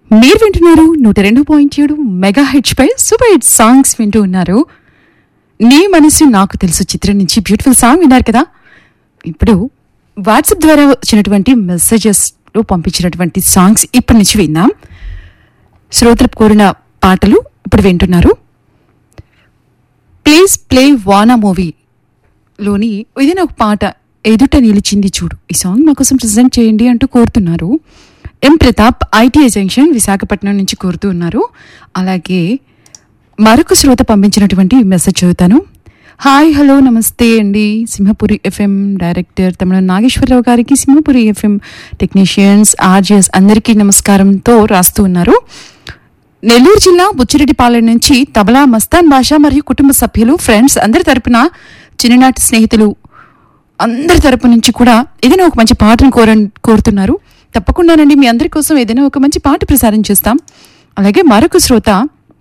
మీరు వింటున్నారు నూట రెండు పాయింట్ ఏడు మెగా హెచ్ పై సూపర్ హిట్ సాంగ్స్ వింటూ ఉన్నారు నీ మనసు నాకు తెలుసు చిత్రం నుంచి బ్యూటిఫుల్ సాంగ్ విన్నారు కదా ఇప్పుడు వాట్సాప్ ద్వారా వచ్చినటువంటి మెసేజెస్ లో పంపించినటువంటి సాంగ్స్ ఇప్పటి నుంచి విందాం శ్రోతలు కోరిన పాటలు ఇప్పుడు వింటున్నారు ప్లీజ్ ప్లే వానా మూవీ లోని ఏదైనా ఒక పాట ఎదుట నిలిచింది చూడు ఈ సాంగ్ మా కోసం ప్రెజెంట్ చేయండి అంటూ కోరుతున్నారు M Pratap ITI junction Visakhapatnam నుంచి కోరుతూ ఉన్నారు అలాగే మరొక శ్రోత పంపించినటువంటి మెసేజ్ చదువుతాను హాయ్ హలో నమస్తే అండి సింహపురి ఎఫ్ఎం డైరెక్టర్ తమిళ నాగేశ్వరరావు గారికి సింహపురి ఎఫ్ఎం టెక్నీషియన్స్ ఆర్జిఎస్ అందరికీ నమస్కారంతో రాస్తూ ఉన్నారు నెల్లూరు జిల్లా బుచ్చిరెడ్డిపాలెం నుంచి తబలా మస్తాన్ భాష మరియు కుటుంబ సభ్యులు ఫ్రెండ్స్ అందరి తరపున చిన్ననాటి స్నేహితులు అందరి తరపు నుంచి కూడా ఏదైనా ఒక మంచి పాటను కోర కోరుతున్నారు తప్పకుండానండి మీ అందరి కోసం ఏదైనా ఒక మంచి పాట ప్రసారం చేస్తాం అలాగే మరొక శ్రోత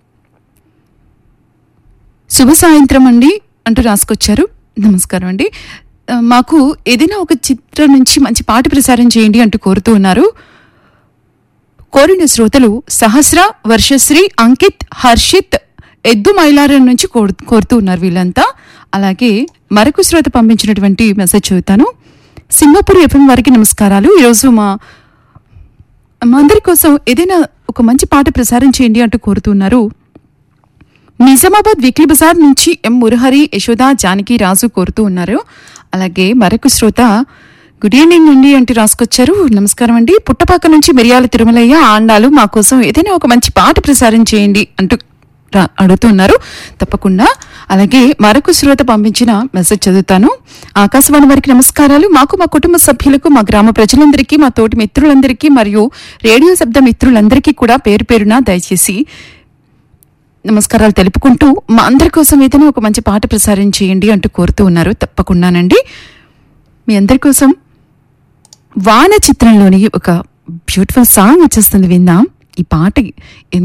శుభ సాయంత్రం అండి అంటూ రాసుకొచ్చారు నమస్కారం అండి ఆ, మాకు ఏదైనా ఒక చిత్రం నుంచి మంచి పాట ప్రసారం చేయండి అంటూ కోరుతూ ఉన్నారు కోరిన శ్రోతలు సహస్ర వర్షశ్రీ అంకిత్ హర్షిత్ ఎద్దు మైలారం నుంచి కోరు- కోరుతూ ఉన్నారు వీళ్ళంతా అలాగే మరొక శ్రోత పంపించినటువంటి మెసేజ్ చదువుతాను సింహపురి ఎఫ్ఎం వారికి నమస్కారాలు ఈరోజు మా మా అందరి కోసం ఏదైనా ఒక మంచి పాట ప్రసారం చేయండి అంటూ కోరుతున్నారు నిజామాబాద్ వీక్లీ బజార్ నుంచి ఎం మురహరి యశోద జానకి రాజు కోరుతూ ఉన్నారు అలాగే మరొక శ్రోత గుడ్ ఈవినింగ్ అండి అంటూ రాసుకొచ్చారు నమస్కారం అండి పుట్టపాక నుంచి మిరియాల తిరుమలయ్య ఆండాలు మా కోసం ఏదైనా ఒక మంచి పాట ప్రసారం చేయండి అంటూ రా- అడుగుతున్నారు తప్పకుండా అలాగే మరొక శ్రోత పంపించిన మెసేజ్ చదువుతాను ఆకాశవాణి వారికి నమస్కారాలు మాకు మా కుటుంబ సభ్యులకు మా గ్రామ ప్రజలందరికీ మా తోటి మిత్రులందరికీ మరియు రేడియో శబ్ద మిత్రులందరికీ కూడా పేరు పేరున దయచేసి నమస్కారాలు తెలుపుకుంటూ మా అందరి కోసం ఏదైనా ఒక మంచి పాట ప్రసారం చేయండి అంటూ కోరుతూ ఉన్నారు తప్పకుండానండి మీ అందరి కోసం వాన చిత్రంలోని ఒక బ్యూటిఫుల్ సాంగ్ వచ్చేస్తుంది విందాం ఈ పాట